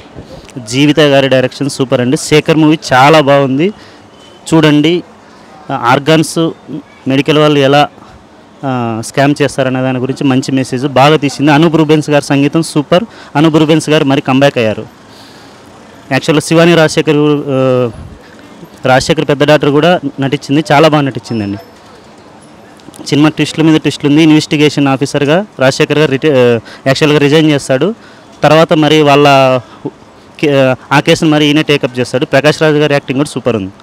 జీవిత గారి direction super అండి Shekhar movie చాలా బాగుంది చూడండి ఆర్గాన్స్ మెడికల్ వాళ్ళు ఎలా ఆ, స్కామ్ చేస్తారనే దాని గురించి మంచి మెసేజ్ బాగా తీసింది అనూప్ రూబెన్స్ గారి సంగీతం సూపర్ అనూప్ రూబెన్స్ గారు మరి కంబ్యాక్ అయ్యారు యాక్చువల్గా శివాని రాజశేఖర్ ఆ, రాజశేఖర్ పెద్ద డాక్టర్ కూడా నటించింది చాలా బాగా నటించిందండి సినిమా ట్విస్ట్ల మీద ట్విస్ట్లు ఉంది ఇన్వెస్టిగేషన్ ఆఫీసర్గా రాజశేఖర్ గారు రిటై యాక్చువల్గా రిజైన్ చేస్తాడు తర్వాత మరి వాళ్ళ కే- ఆ కేసును మరి ఈయన టేకప్ చేస్తాడు ప్రకాష్ రాజ్ గారి యాక్టింగ్ కూడా సూపర్ ఉంది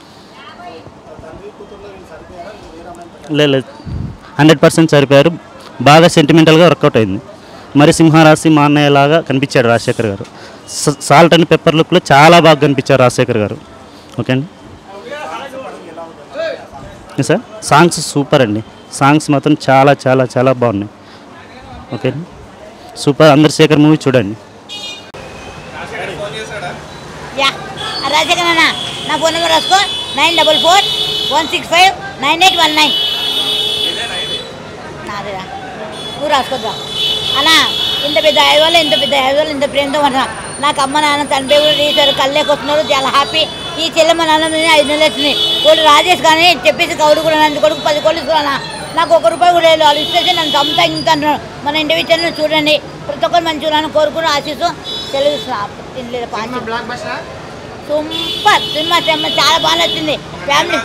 లేదు లేదు హండ్రెడ్ పర్సెంట్ సరిపోయారు బాగా సెంటిమెంటల్గా వర్కౌట్ అయింది మరి సింహరాశి మా అన్నయ్య లాగా కనిపించాడు రాజశేఖర్ గారు స- సాల్ట్ అండ్ పెప్పర్ లుక్లో చాలా బాగా కనిపించారు రాజశేఖర్ గారు ఓకే అండి ఏ సార్ సాంగ్స్ సూపర్ అండి సాంగ్స్ మాత్రం చాలా చాలా చాలా బాగున్నాయి ఓకే అండి సూపర్ అందరు శేఖర్ మూవీ చూడండి యా రాజశేఖర్ అన్న నా ఫోన్ నెంబర్ రాసుకో nine double four one six five nine eight one nine నాదిరా నువ్వు రాసుకోద్దా అన్న ఇంత పెద్ద హైవేలో ఇంత పెద్ద హైవేలో ఇంత ప్రేమతో ఉన్నా నాకు అమ్మ నాన్న తండ్రి కూడా తీశారు కళ్ళేకి వస్తున్నారు చాలా హ్యాపీ ఈ చెల్లెమ్మ నాన్న మీద ఐదు నెలలు వచ్చినాయి కోళ్ళు రాజేష్ కానీ చెప్పేసి కౌడు కూడా నన్ను కొడుకు పది కోళ్ళు ఇస్తున్నా నాకు ఒక రూపాయి కూడా లేదు వాళ్ళు ఇచ్చేసి నన్ను చంపుతా ఇంత అంటున్నారు మన ఇండివిజువల్ చూడండి ప్రతి ఒక్కరు మంచిగా ఉన్నాను కోరుకుని ఆశిస్తూ తెలుగుస్తున్నా తినలేదు పాంచి సూపర్ సినిమా సినిమా చాలా బాగా నచ్చింది ఫ్యామిలీ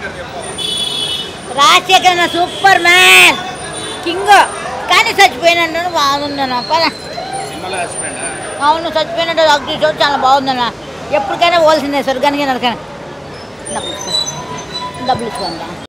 రాజశేఖర్ అన్న సూపర్ మ్యాన్ కింగ్ కానీ చచ్చిపోయినట్టు బాగుందన్న పద అవును చచ్చిపోయినట్టు డాక్టర్ చూసి చాలా బాగుందన్న ఎప్పటికైనా పోవాల్సిందే స్వర్గానికి నరకన డబ్బులు ఇసుకో. డబ్బులు ఇసుకోండి